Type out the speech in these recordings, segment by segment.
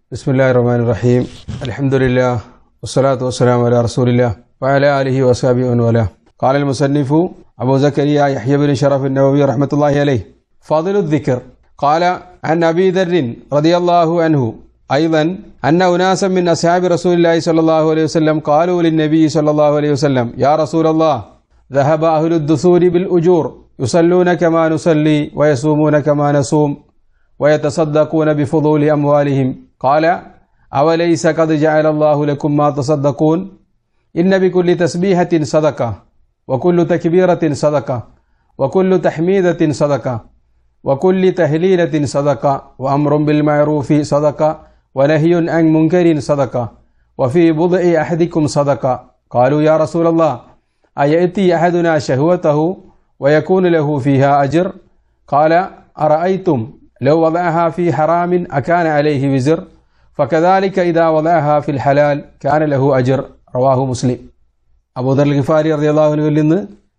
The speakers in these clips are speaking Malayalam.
بسم الله الرحمن الرحيم الحمد لله والصلاة والسلام على رسول الله وعلى آله وصحبه ومن والاه قال المصنف أبو زكريا يحيى بن شرف النووي رحمة الله عليه فاضل الذكر قال عن أبي ذر رضي الله عنه أيضا أن أناسا من أصحاب رسول الله صلى الله عليه وسلم قالوا للنبي صلى الله عليه وسلم يا رسول الله ذهب أهل الدثور بالأجور يصلون كما نصلي ويصومون كما نصوم ويتصدقون بفضول أموالهم قال أوليس قد جعل الله لكم ما تصدقون إن بكل تسبيحة صدقة وكل تكبيرة صدقة وكل تحميدة صدقة وكل تهليلة صدقة وأمر بالمعروف صدقة ونهي عن منكر صدقة وفي بضع أحدكم صدقة قالوا يا رسول الله أيأتي أحدنا شهوته ويكون له فيها أجر قال أرأيتم لو وضعها في حرام أكان عليه وزر فكذلك إذا وضعها في الحلال كان له أجر റവാഹു മുസ്ലിം അബൂദർ ഗിഫാരി റളിയല്ലാഹുവിൽ നിന്ന്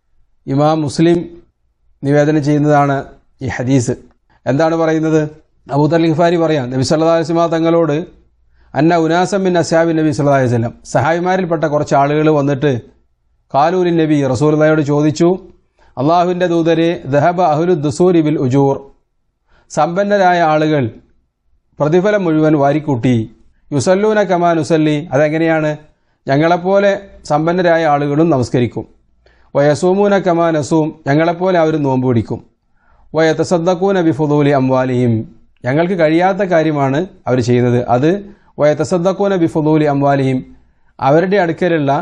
ഇമാം മുസ്ലിം നിവേദനം ചെയ്യുന്നതാണ് ഈ ഹദീസ് എന്താണ് പറയുന്നത് അബൂദർ ഗിഫാരി പറയാം നബി സല്ലല്ലാഹു അലൈഹി വസല്ലം തങ്ങളോട് അന്ന ഉനാസം ബിൻ അസ്ഹാബിൻ നബി സല്ലല്ലാഹു അലൈഹി വസല്ലം സഹായിമാരിൽപ്പെട്ട കുറച്ച് ആളുകൾ വന്നിട്ട് കാലൂലിൻ നബി റസൂലുള്ളാഹിയോട് ചോദിച്ചു അള്ളാഹുവിൻ്റെ ദൂതരെ ദഹബ അഹുലു ദുസൂരി ബിൽ ഉജൂർ സമ്പന്നരായ ആളുകൾ പ്രതിഫലം മുഴുവൻ വാരിക്കൂട്ടി യുസല്ലൂന കമാൻ ഉസല്ലി അതെങ്ങനെയാണ് ഞങ്ങളെപ്പോലെ സമ്പന്നരായ ആളുകളും നമസ്കരിക്കും വയസൂമൂന കമാൻ അസൂം ഞങ്ങളെപ്പോലെ അവർ നോമ്പ് പിടിക്കും വയത്തസദ്ദക്കൂന ബിഫുദൂലി അംവാലിഹിം ഞങ്ങൾക്ക് കഴിയാത്ത കാര്യമാണ് അവർ ചെയ്യുന്നത് അത് വയത്തസദ്ദക്കൂന ബിഫുദൂലി അംവാലിഹിം അവരുടെ അടുക്കലുള്ള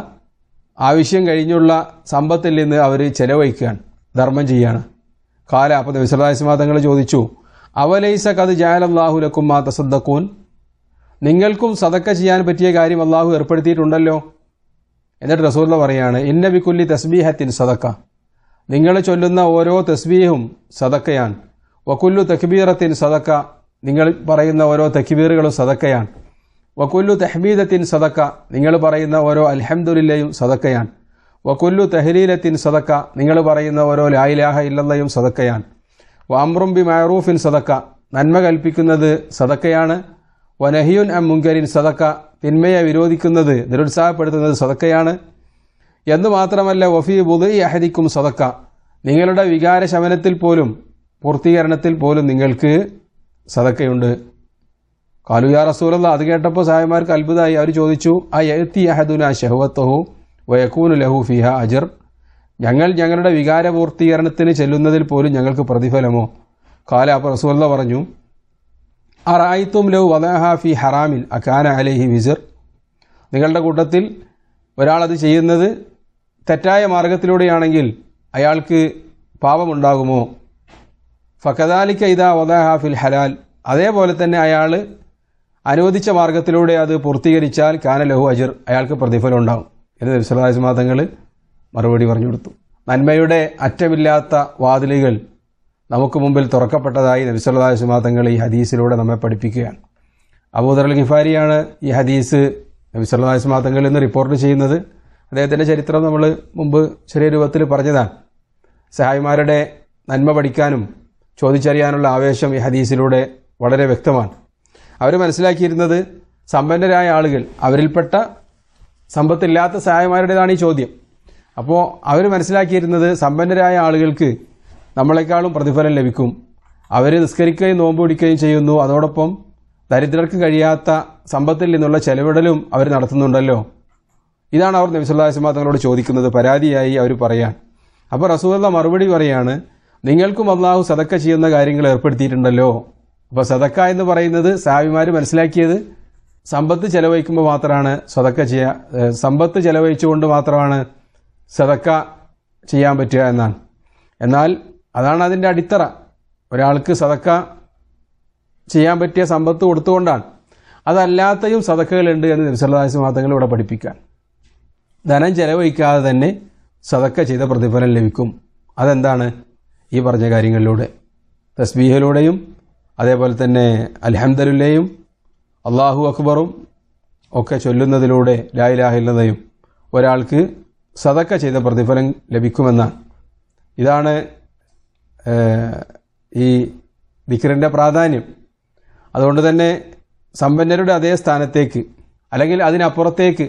ആവശ്യം കഴിഞ്ഞുള്ള സമ്പത്തിൽ നിന്ന് അവർ ചെലവഴിക്കുകയാണ് ധർമ്മം ചെയ്യാണ് കാല അപ്പോൾ വിശ്രദാസ്മാ തങ്ങൾ ചോദിച്ചു അവലൈസ കത് ജാലല്ലാഹുലക്കും മാ തസദ്ദക്കൂൻ നിങ്ങൾക്കും സതക്ക ചെയ്യാൻ പറ്റിയ കാര്യം അള്ളാഹു ഏർപ്പെടുത്തിയിട്ടുണ്ടല്ലോ എന്നിട്ട് റസൂല്ല പറയാണ് ഇന്ന ബിക്കുല്ലി തസ്ബീഹത്തിൻ സദക്ക നിങ്ങൾ ചൊല്ലുന്ന ഓരോ തസ്ബീഹും സദക്കയാണ് വക്കുല്ലു തക്ബീറത്തിൻ സദക്ക നിങ്ങൾ പറയുന്ന ഓരോ തക്ബീറുകളും സദക്കയാണ് വക്കുല്ലു തഹ്മീദത്തിൻ സദക്ക നിങ്ങൾ പറയുന്ന ഓരോ അൽഹംദുലില്ലയും സദക്കയാണ് വക്കുല്ലു തഹലീലത്തിൻ സദക്ക നിങ്ങൾ പറയുന്ന ഓരോ ലായിലാഹ ഇല്ലയും സദക്കയാണ് വാമ്രും ബി മഅറൂഫിൻ സദക്ക നന്മ കൽപ്പിക്കുന്നത് സദക്കയാണ് വനഹിയുൻ അം മുങ്കരിൻ സദക്ക തിന്മയെ വിരോധിക്കുന്നത് നിരുത്സാഹപ്പെടുത്തുന്നത് സദക്കയാണ് എന്ന് മാത്രമല്ല വഫി ബുദി അഹദിക്കും സദക്ക നിങ്ങളുടെ വികാര ശമനത്തിൽ പോലും പൂർത്തീകരണത്തിൽ പോലും നിങ്ങൾക്ക് സദക്കയുണ്ട് കാലുയാ റസൂലല്ല അത് കേട്ടപ്പോൾ സായമാർക്ക് അത്ഭുതമായി അവർ ചോദിച്ചു ആ എത്തി അഹദുന ഷഹുവത്തഹു വയക്കൂനു ലഹു ഫിഹ അജർ ഞങ്ങൾ ഞങ്ങളുടെ വികാര പൂർത്തീകരണത്തിന് ചെല്ലുന്നതിൽ പോലും ഞങ്ങൾക്ക് പ്രതിഫലമോ കാല അപ്പോൾ റസൂല്ല പറഞ്ഞു അറായിത്തും ലവ് വദഹ ഫി ഹറാമിൻ അഖാന അലഹി വിസിർ നിങ്ങളുടെ കൂട്ടത്തിൽ ഒരാളത് ചെയ്യുന്നത് തെറ്റായ മാർഗത്തിലൂടെയാണെങ്കിൽ അയാൾക്ക് പാപമുണ്ടാകുമോ ഫക്കദാലിക്ക ഇതാ വദഹ ഫിൽ ഹലാൽ അതേപോലെ തന്നെ അയാൾ അനുവദിച്ച മാർഗത്തിലൂടെ അത് പൂർത്തീകരിച്ചാൽ കാന ലഹു അജിർ അയാൾക്ക് പ്രതിഫലം ഉണ്ടാകും എന്ന് നബ്സലാസ്മാതങ്ങൾ മറുപടി പറഞ്ഞു കൊടുത്തു നന്മയുടെ അറ്റമില്ലാത്ത വാതിലുകൾ നമുക്ക് മുമ്പിൽ തുറക്കപ്പെട്ടതായി നബിസ്വല്ലാസ്മാതങ്ങൾ ഈ ഹദീസിലൂടെ നമ്മെ പഠിപ്പിക്കുകയാണ് അബൂദർ അൽ ഗിഫാരിയാണ് ഈ ഹദീസ് നബിസ്വല്ലാസ്മാതങ്ങളിൽ നിന്ന് റിപ്പോർട്ട് ചെയ്യുന്നത് അദ്ദേഹത്തിൻ്റെ ചരിത്രം നമ്മൾ മുമ്പ് ചെറിയ രൂപത്തിൽ പറഞ്ഞതാണ് സഹായിമാരുടെ നന്മ പഠിക്കാനും ചോദിച്ചറിയാനുള്ള ആവേശം ഈ ഹദീസിലൂടെ വളരെ വ്യക്തമാണ് അവർ മനസ്സിലാക്കിയിരുന്നത് സമ്പന്നരായ ആളുകൾ അവരിൽപ്പെട്ട സമ്പത്തില്ലാത്ത സഹായമാരുടേതാണ് ഈ ചോദ്യം അപ്പോൾ അവർ മനസ്സിലാക്കിയിരുന്നത് സമ്പന്നരായ ആളുകൾക്ക് നമ്മളെക്കാളും പ്രതിഫലം ലഭിക്കും അവർ നിസ്കരിക്കുകയും നോമ്പ് പിടിക്കുകയും ചെയ്യുന്നു അതോടൊപ്പം ദരിദ്രർക്ക് കഴിയാത്ത സമ്പത്തിൽ നിന്നുള്ള ചെലവിടലും അവർ നടത്തുന്നുണ്ടല്ലോ ഇതാണ് അവർ നബിസുല്ലാസ്മാ തങ്ങളോട് ചോദിക്കുന്നത് പരാതിയായി അവർ പറയാൻ അപ്പോൾ റസൂല്ല മറുപടി പറയാണ് നിങ്ങൾക്കും അള്ളാഹു സതക്ക ചെയ്യുന്ന കാര്യങ്ങൾ ഏർപ്പെടുത്തിയിട്ടുണ്ടല്ലോ അപ്പോൾ സതക്ക എന്ന് പറയുന്നത് സാവിമാർ മനസ്സിലാക്കിയത് സമ്പത്ത് ചെലവഴിക്കുമ്പോൾ മാത്രമാണ് സതക്ക ചെയ്യുക സമ്പത്ത് ചെലവഴിച്ചുകൊണ്ട് മാത്രമാണ് സതക്ക ചെയ്യാൻ പറ്റുക എന്നാണ് എന്നാൽ അതാണ് അതിൻ്റെ അടിത്തറ ഒരാൾക്ക് സതക്ക ചെയ്യാൻ പറ്റിയ സമ്പത്ത് കൊടുത്തുകൊണ്ടാണ് അതല്ലാത്തയും സതക്കകളുണ്ട് എന്ന് നബിസല്ലാസ് മാതങ്ങൾ ഇവിടെ പഠിപ്പിക്കാൻ ധനം ചെലവഴിക്കാതെ തന്നെ സതക്ക ചെയ്ത പ്രതിഫലം ലഭിക്കും അതെന്താണ് ഈ പറഞ്ഞ കാര്യങ്ങളിലൂടെ തസ്ബീഹിലൂടെയും അതേപോലെ തന്നെ അൽഹംദലുല്ലയും അള്ളാഹു അക്ബറും ഒക്കെ ചൊല്ലുന്നതിലൂടെ ലായിലാഹില്ലതയും ഒരാൾക്ക് സതക്ക ചെയ്ത പ്രതിഫലം ലഭിക്കുമെന്നാണ് ഇതാണ് ഈ ദിക്കറിൻ്റെ പ്രാധാന്യം അതുകൊണ്ട് തന്നെ സമ്പന്നരുടെ അതേ സ്ഥാനത്തേക്ക് അല്ലെങ്കിൽ അതിനപ്പുറത്തേക്ക്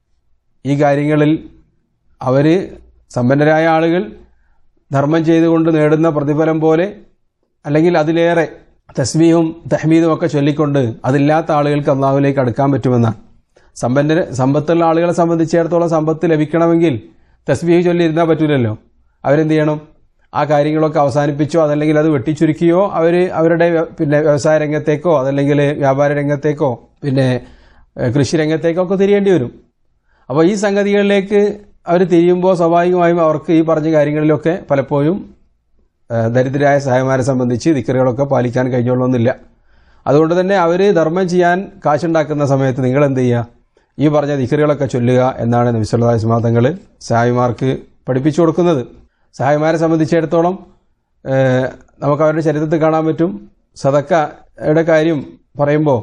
ഈ കാര്യങ്ങളിൽ അവർ സമ്പന്നരായ ആളുകൾ ധർമ്മം ചെയ്തുകൊണ്ട് നേടുന്ന പ്രതിഫലം പോലെ അല്ലെങ്കിൽ അതിലേറെ തസ്മീഹും തഹ്മീദും ഒക്കെ ചൊല്ലിക്കൊണ്ട് അതില്ലാത്ത ആളുകൾക്ക് അള്ളാഹുലേക്ക് അടുക്കാൻ പറ്റുമെന്നാണ് സമ്പന്ന സമ്പത്തുള്ള ആളുകളെ സംബന്ധിച്ചിടത്തോളം സമ്പത്ത് ലഭിക്കണമെങ്കിൽ തസ്ബീഹ് ചൊല്ലി ഇരുന്നാൽ പറ്റൂലല്ലോ അവരെന്ത് ചെയ്യണം ആ കാര്യങ്ങളൊക്കെ അവസാനിപ്പിച്ചോ അതല്ലെങ്കിൽ അത് വെട്ടിച്ചുരുക്കിയോ അവർ അവരുടെ പിന്നെ വ്യവസായ രംഗത്തേക്കോ അതല്ലെങ്കിൽ വ്യാപാര രംഗത്തേക്കോ പിന്നെ ഏഹ്, കൃഷി രംഗത്തേക്കോ ഒക്കെ തിരിയേണ്ടി വരും അപ്പോൾ ഈ സംഗതികളിലേക്ക് അവർ തിരിയുമ്പോൾ സ്വാഭാവികമായും അവർക്ക് ഈ പറഞ്ഞ കാര്യങ്ങളിലൊക്കെ പലപ്പോഴും ഏഹ്, ദരിദ്രരായ സഹായമാരെ സംബന്ധിച്ച് ദിക്കറുകളൊക്കെ പാലിക്കാൻ കഴിഞ്ഞോളണമെന്നില്ല അതുകൊണ്ട് തന്നെ അവർ ധർമ്മം ചെയ്യാൻ കാശുണ്ടാക്കുന്ന സമയത്ത് നിങ്ങൾ എന്ത് ചെയ്യുക ഈ പറഞ്ഞ ദിക്കറുകളൊക്കെ ചൊല്ലുക എന്നാണ് നബിസ്വല്ലാ തങ്ങൾ സഹായിമാർക്ക് പഠിപ്പിച്ചു കൊടുക്കുന്നത് സഹായിമാരെ സംബന്ധിച്ചിടത്തോളം ഏഹ്, നമുക്ക് അവരുടെ ചരിത്രത്തിൽ കാണാൻ പറ്റും സദക്കയുടെ കാര്യം പറയുമ്പോൾ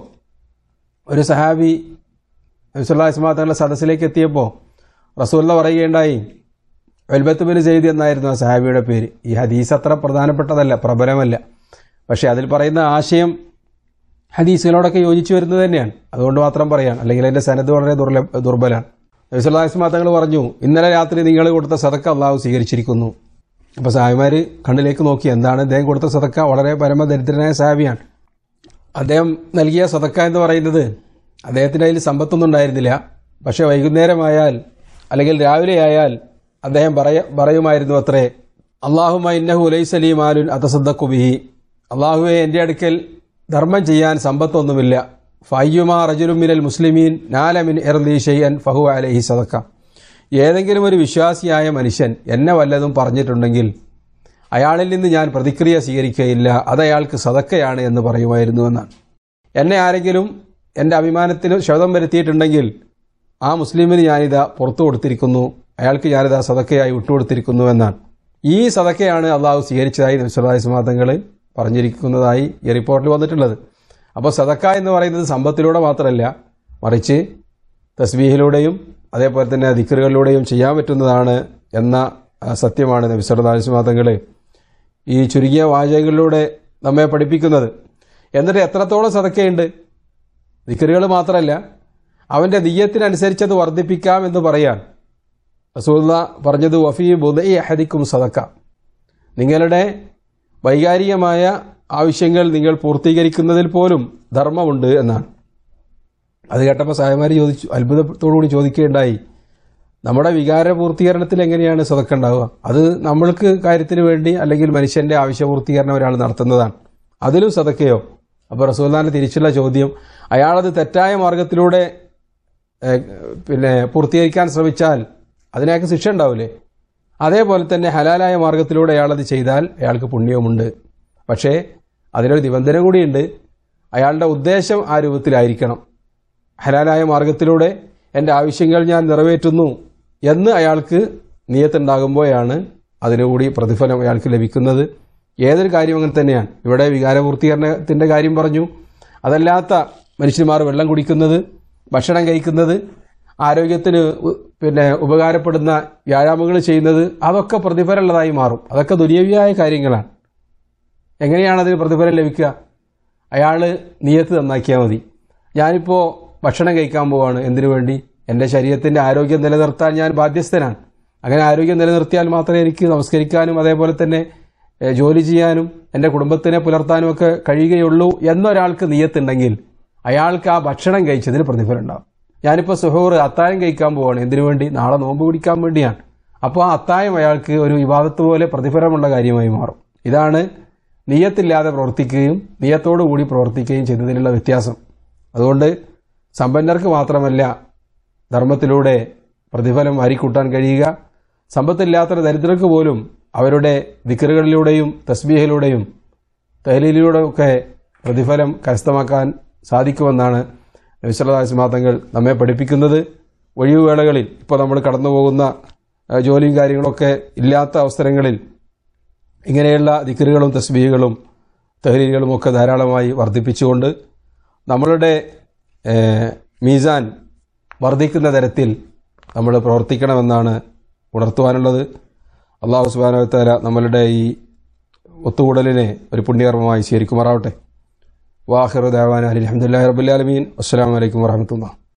ഒരു സഹാബി നബിസ്വല്ലാ തങ്ങളുടെ സദസ്സിലേക്ക് എത്തിയപ്പോൾ റസൂല്ല പറയുകയുണ്ടായി വെൽബത്ത് ബിൻ സെയ്ദ് എന്നായിരുന്നു ആ സഹാബിയുടെ പേര് ഈ ഹദീസ് അത്ര പ്രധാനപ്പെട്ടതല്ല പ്രബലമല്ല പക്ഷേ അതിൽ പറയുന്ന ആശയം ഹദീസുകളോടൊക്കെ യോജിച്ചു വരുന്നത് തന്നെയാണ് അതുകൊണ്ട് മാത്രം പറയാം അല്ലെങ്കിൽ അതിന്റെ സനത് വളരെ ദുർല ദുർബലാണ് നബിസ്വല്ലാസ്മാ തങ്ങൾ പറഞ്ഞു ഇന്നലെ രാത്രി നിങ്ങൾ കൊടുത്ത സതക്ക അള്ളാഹു സ്വീകരിച്ചിരിക്കുന്നു അപ്പോൾ സാഹിമാര് കണ്ണിലേക്ക് നോക്കി എന്താണ് അദ്ദേഹം കൊടുത്ത സതക്ക വളരെ പരമദരിദ്രനായ സാഹിബിയാണ് അദ്ദേഹം നൽകിയ സതക്ക എന്ന് പറയുന്നത് അദ്ദേഹത്തിന് അതിൽ സമ്പത്തൊന്നും ഉണ്ടായിരുന്നില്ല പക്ഷെ വൈകുന്നേരമായാൽ അല്ലെങ്കിൽ രാവിലെ ആയാൽ അദ്ദേഹം പറയ പറയുമായിരുന്നു അത്രേ അള്ളാഹുമ ഇന്നഹു ലൈസലി മാലുൻ അതസദ്ദക്കുബിഹി അള്ളാഹുവെ എൻ്റെ അടുക്കൽ ധർമ്മം ചെയ്യാൻ സമ്പത്തൊന്നുമില്ല ഫയ്യുമാ റജുലും മിനൽ മുസ്ലിമീൻ നാലമിൻ എർലി ഷെയ്യൻ ഫഹു അലഹി സദക്ക ഏതെങ്കിലും ഒരു വിശ്വാസിയായ മനുഷ്യൻ എന്നെ വല്ലതും പറഞ്ഞിട്ടുണ്ടെങ്കിൽ അയാളിൽ നിന്ന് ഞാൻ പ്രതിക്രിയ സ്വീകരിക്കുകയില്ല അത് അയാൾക്ക് സതക്കയാണ് എന്ന് പറയുമായിരുന്നു എന്നാണ് എന്നെ ആരെങ്കിലും എൻ്റെ അഭിമാനത്തിന് ക്ഷതം വരുത്തിയിട്ടുണ്ടെങ്കിൽ ആ മുസ്ലിമിന് ഞാനിതാ പുറത്തു കൊടുത്തിരിക്കുന്നു അയാൾക്ക് ഞാനിതാ സതക്കയായി വിട്ടുകൊടുത്തിരിക്കുന്നു എന്നാണ് ഈ സതക്കയാണ് അള്ളാഹു സ്വീകരിച്ചതായി നബ്സുല്ലാഹി സുമാതങ്ങൾ പറഞ്ഞിരിക്കുന്നതായി ഈ റിപ്പോർട്ടിൽ വന്നിട്ടുള്ളത് അപ്പോൾ സതക്ക എന്ന് പറയുന്നത് സമ്പത്തിലൂടെ മാത്രമല്ല മറിച്ച് തസ്ബീഹിലൂടെയും അതേപോലെ തന്നെ ദിക്കറുകളിലൂടെയും ചെയ്യാൻ പറ്റുന്നതാണ് എന്ന ആ, സത്യമാണ് നബി സല്ലല്ലാഹു അലൈഹി തങ്ങൾ ഈ ചുരുങ്ങിയ വാചകങ്ങളിലൂടെ നമ്മെ പഠിപ്പിക്കുന്നത് എന്നിട്ട് എത്രത്തോളം സതക്കയുണ്ട് ദിക്കറുകൾ മാത്രമല്ല അവന്റെ നീയത്തിനനുസരിച്ച് അത് വർദ്ധിപ്പിക്കാം എന്ന് പറയാൻ റസൂല്ല പറഞ്ഞത് വഫി ബുദൈ അഹദിക്കും സദക്ക നിങ്ങളുടെ വൈകാരികമായ ആവശ്യങ്ങൾ നിങ്ങൾ പൂർത്തീകരിക്കുന്നതിൽ പോലും ധർമ്മമുണ്ട് എന്നാണ് അത് കേട്ടപ്പോൾ സായമാര് ചോദിച്ചു അത്ഭുതത്തോടുകൂടി ചോദിക്കുകയുണ്ടായി നമ്മുടെ വികാര പൂർത്തീകരണത്തിൽ എങ്ങനെയാണ് സതക്ക ഉണ്ടാവുക അത് നമ്മൾക്ക് കാര്യത്തിന് വേണ്ടി അല്ലെങ്കിൽ മനുഷ്യന്റെ ആവശ്യ പൂർത്തീകരണം ഒരാൾ നടത്തുന്നതാണ് അതിലും സതക്കയോ അപ്പോൾ റസൂല്ലാന്റെ തിരിച്ചുള്ള ചോദ്യം അയാളത് തെറ്റായ മാർഗത്തിലൂടെ ഏഹ്, പിന്നെ പൂർത്തീകരിക്കാൻ ശ്രമിച്ചാൽ അതിനയാൾക്ക് ശിക്ഷ ഉണ്ടാവില്ലേ അതേപോലെ തന്നെ ഹലാലായ മാർഗത്തിലൂടെ അയാളത് ചെയ്താൽ അയാൾക്ക് പുണ്യവുമുണ്ട് പക്ഷേ അതിനൊരു നിബന്ധന കൂടിയുണ്ട് അയാളുടെ ഉദ്ദേശം ആ രൂപത്തിലായിരിക്കണം ഹലാലായ മാർഗത്തിലൂടെ എൻ്റെ ആവശ്യങ്ങൾ ഞാൻ നിറവേറ്റുന്നു എന്ന് അയാൾക്ക് നിയത്തുണ്ടാകുമ്പോഴാണ് അതിനുകൂടി പ്രതിഫലം അയാൾക്ക് ലഭിക്കുന്നത് ഏതൊരു കാര്യം അങ്ങനെ തന്നെയാണ് ഇവിടെ വികാരപൂർത്തീകരണത്തിൻ്റെ കാര്യം പറഞ്ഞു അതല്ലാത്ത മനുഷ്യന്മാർ വെള്ളം കുടിക്കുന്നത് ഭക്ഷണം കഴിക്കുന്നത് ആരോഗ്യത്തിന് ഉ- പിന്നെ ഉപകാരപ്പെടുന്ന വ്യായാമങ്ങൾ ചെയ്യുന്നത് അതൊക്കെ പ്രതിഫലമുള്ളതായി മാറും അതൊക്കെ ദുര്യവിയായ കാര്യങ്ങളാണ് എങ്ങനെയാണ് അതിന് പ്രതിഫലം ലഭിക്കുക അയാൾ നിയത്ത് നന്നാക്കിയാൽ മതി ഞാനിപ്പോൾ ഭക്ഷണം കഴിക്കാൻ പോവാണ് എന്തിനു വേണ്ടി എൻ്റെ ശരീരത്തിൻ്റെ ആരോഗ്യം നിലനിർത്താൻ ഞാൻ ബാധ്യസ്ഥനാണ് അങ്ങനെ ആരോഗ്യം നിലനിർത്തിയാൽ മാത്രമേ എനിക്ക് നമസ്കരിക്കാനും അതേപോലെ തന്നെ ഏഹ്, ജോലി ചെയ്യാനും എൻ്റെ കുടുംബത്തിനെ പുലർത്താനും ഒക്കെ കഴിയുകയുള്ളൂ എന്നൊരാൾക്ക് നിയത്തുണ്ടെങ്കിൽ അയാൾക്ക് ആ ഭക്ഷണം കഴിച്ചതിന് പ്രതിഫലം ഉണ്ടാവും ഞാനിപ്പോൾ സുഹൂർ അത്തായം കഴിക്കാൻ പോവാണ് എന്തിനു വേണ്ടി നാളെ നോമ്പ് പിടിക്കാൻ വേണ്ടിയാണ് അപ്പോൾ ആ അത്തായം അയാൾക്ക് ഒരു വിവാദത്ത് പോലെ പ്രതിഫലമുള്ള കാര്യമായി മാറും ഇതാണ് നിയത്തില്ലാതെ പ്രവർത്തിക്കുകയും നിയത്തോടു കൂടി പ്രവർത്തിക്കുകയും ചെയ്യുന്നതിനുള്ള വ്യത്യാസം അതുകൊണ്ട് സമ്പന്നർക്ക് മാത്രമല്ല ധർമ്മത്തിലൂടെ പ്രതിഫലം വാരിക്കൂട്ടാൻ കഴിയുക സമ്പത്തില്ലാത്ത ദരിദ്രർക്ക് പോലും അവരുടെ ദിക്കറുകളിലൂടെയും തസ്ബീഹിലൂടെയും തഹലീലിലൂടെ ഒക്കെ പ്രതിഫലം കരസ്ഥമാക്കാൻ സാധിക്കുമെന്നാണ് വിശ്വനാഥങ്ങൾ നമ്മെ പഠിപ്പിക്കുന്നത് ഒഴിവുവേളകളിൽ ഇപ്പോൾ നമ്മൾ കടന്നു പോകുന്ന ഏഹ്, ജോലിയും കാര്യങ്ങളൊക്കെ ഇല്ലാത്ത അവസരങ്ങളിൽ ഇങ്ങനെയുള്ള ദിക്കറുകളും തസ്ബീഹുകളും തഹലീലുകളും ഒക്കെ ധാരാളമായി വർദ്ധിപ്പിച്ചുകൊണ്ട് നമ്മളുടെ ഏഹ്, മീസാൻ വർദ്ധിക്കുന്ന തരത്തിൽ നമ്മൾ പ്രവർത്തിക്കണമെന്നാണ് ഉണർത്തുവാനുള്ളത് അള്ളാഹു സുബാനവത്താല നമ്മളുടെ ഈ ഒത്തുകൂടലിനെ ഒരു പുണ്യകർമ്മമായി സ്വീകരിക്കുമാറാവട്ടെ വാഹിർ ദാവാൻ അലി അലഹമുല്ലാ റബുലാലമീൻ അസ്സാം വലൈക്കും വാഹമത്തുള്ള